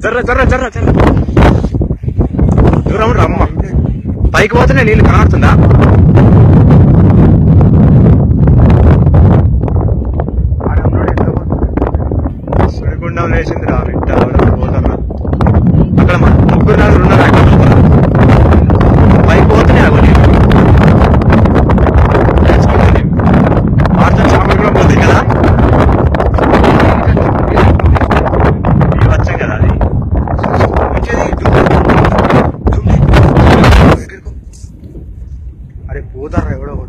జర్ర జర్ర జర్ర జర్ర దూరం రమ్మ పైకి పోతేనే నీళ్ళు కనబడుతుందా సుడిగుండం లేచింది రా బిడ్డ ఎవడెవడు పోతారా అక్కడ మ- ముగ్గురు నలుగురు ఉన్నారు అక్కడ లోపల. పైకి పోతేనే అగో నీళ్ళు నేర్చుకుంటా నీవు. వాటితో చేపలు కూడా పోతాయి కదా ఇవి వచ్చాం కదా అది అరే పోతారా ఎవడో ఒకడు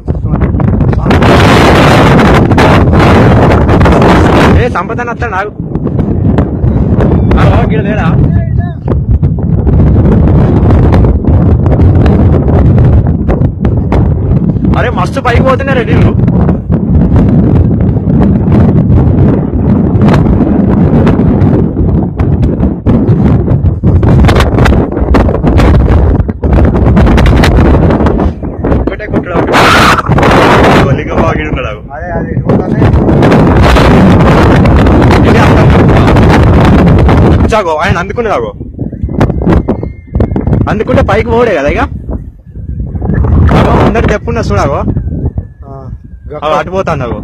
ఏ సంపదన వస్తాడు నాకు హలో గిడ లేడా అరే మస్తు పైకి పోతున్నారే నీళ్ళు ఒకటే కుట్టడా లింగం బాగిడు ఉన్నాడు అదే అదే పోతానే ఇది చాగో ఆయన అందుకునే రాగో అందుకుంటే పైకి పోడే కదా ఇక అగో ముందర చెప్పున్నా చూడాగో అగో అటు పోతాను అగో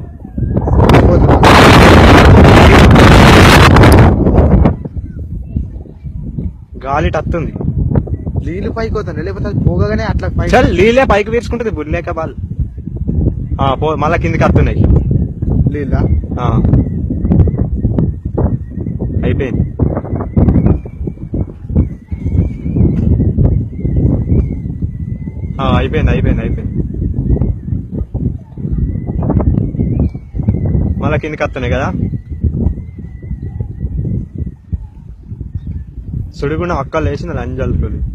గాలి టత్తుంది నీళ్ళు పైకి పోతాను లేకపోతే అది పోగానే అట్లా పైకి చల్ నీళ్ళే పైకి వీర్చుకుంటుంది బుర్లేక బాల్ ఆ, పో మళ్ళా కిందికి వస్తున్నాయి నీళ్ళ ఆ. అయిపోయింది ఆ, అయిపోయింది అయిపోయింది అయిపోయింది మళ్ళా కిందికి వస్తున్నాయి కదా సుడిగుండం అక్క లేచింది లంజల్కొని